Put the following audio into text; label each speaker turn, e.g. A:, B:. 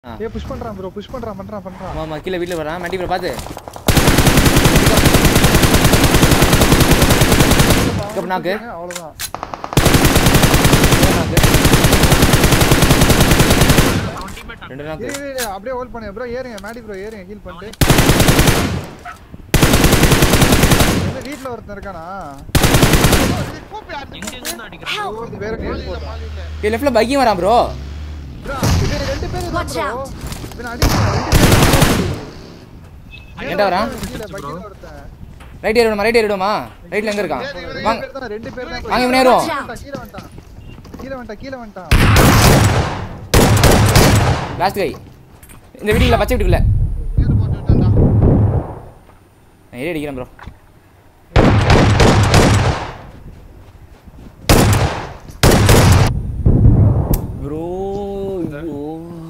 A: ஆ.
B: ஏ புஷ் பண்றான் bro push பண்றான் பண்றான் பண்றான்
A: ஆமா ஆமா கீழே வீட்டில் வரான் மண்டி ப்ரோ பார்த்து Pick up knock.
B: அவ்வளவுதான்
A: ரெண்டு நாக்கு
B: இரு, இரு, இரு, அப்படியே ஹோல்ட் பண்ணுங்க ப்ரோ ஏறுங்க மேடி ப்ரோ ஏறுங்க ஹீல் பண்ணிட்டு என்ன வீட்ல ஒருத்தன் இருக்கானா ஓ, இது வேற கேம் போடுறான்
A: ஏ லெஃப்ட்ல பைக்கிங் வரான் ப்ரோ
B: ப்ரோ இது ரெண்டு பேர் தான்
C: Watch
B: ப்ரோ
C: out.
B: இவன் அடிக்கிறான் ரெண்டு பேர்
A: என்கிட்ட வரான்
B: கீழ பைக்ல ஒருத்தன்
A: ரைட் ஏறிடுமா ரைட் ஏறிடுமா ரைட்ல எங்க இருக்கான்
B: ரெண்டு
A: வாங்க
B: பேர் தான் ரெண்டு பேர் தான்
A: வாங்க இவனே ஏறுவோம்
B: கீழ வந்துட்டான் கீழ வந்துட்டான் கீழ வந்துட்டான்
A: லாஸ்ட் கை இந்த வீட்டுக்குள்ள பச்சை வீட்டுக்குள்ள நான் ஏறி அடிக்கிறேன் ப்ரோ ப்ரோ